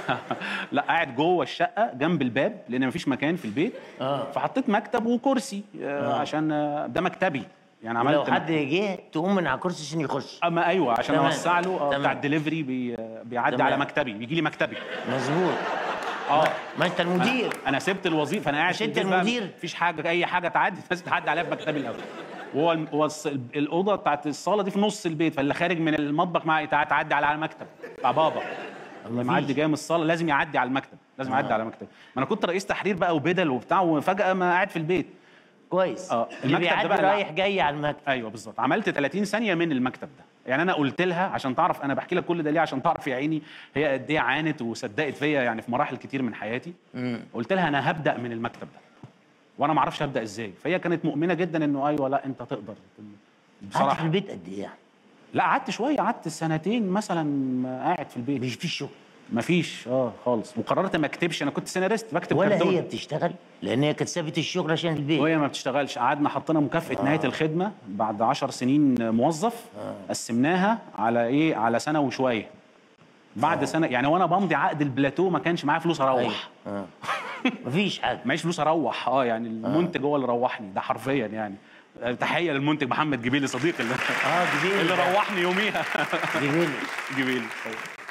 لا قاعد جوه الشقه جنب الباب لان مفيش مكان في البيت آه. فحطيت مكتب وكرسي آه. عشان آه، ده مكتبي يعني عملت ولو حد جه تقوم من على الكرسي عشان يخش اما ايوه عشان تمام. اوسع له آه، تمام. بتاع الدليفري بي بيعدي تمام. على مكتبي بيجي لي مكتبي مظبوط اه ما انت المدير انا سبت الوظيفه انا قاعد مش في انت البيت بقى، المدير؟ مفيش حاجه اي حاجه تعدي لازم تعدي عليها في مكتبي الاول وهو الم- هو الص- الاوضه بتاعت الصاله دي في نص البيت فاللي خارج من المطبخ مع تع- تعدي على المكتب بتاع بابا اللي مفيش. معدي جاي من الصاله لازم يعدي على المكتب لازم يعدي على المكتب ما انا كنت رئيس تحرير بقى وبدل وبتاع وفجاه ما قاعد في البيت كويس اه، اللي المكتب ده بيعدي بقى اللي- رايح جاي على المكتب ايوه بالظبط عملت 30 ثانيه من المكتب ده يعني انا قلت لها عشان تعرف انا بحكي لك كل ده ليه عشان تعرف يا عيني هي قد ايه عانت وصدقت فيا يعني في مراحل كتير من حياتي قلت لها انا هبدا من المكتب ده وانا ما اعرفش هبدا ازاي فهي كانت مؤمنه جدا انه ايوه لا انت تقدر قعدت في بصراحه البيت قد ايه يعني؟ لا قعدت شويه قعدت سنتين مثلا قاعد في البيت مش في شغل مفيش اه خالص وقررت ما اكتبش انا كنت سيناريست بكتب ولا كرتون. هي بتشتغل لان هي كانت سابت الشغل عشان البيت وهي ما بتشتغلش قعدنا حطينا مكافاه آه. نهايه الخدمه بعد 10 سنين موظف آه. قسمناها على ايه على سنه وشويه بعد آه. سنه يعني وانا بمضي عقد البلاتو ما كانش معايا فلوس اروح اه مفيش حاجه معيش فلوس اروح اه يعني المنتج هو اللي روحني ده حرفيا يعني آه، تحيه للمنتج محمد جبيلي صديقي اللي, اه جبيل اللي روحني يوميها جبيل جبيلي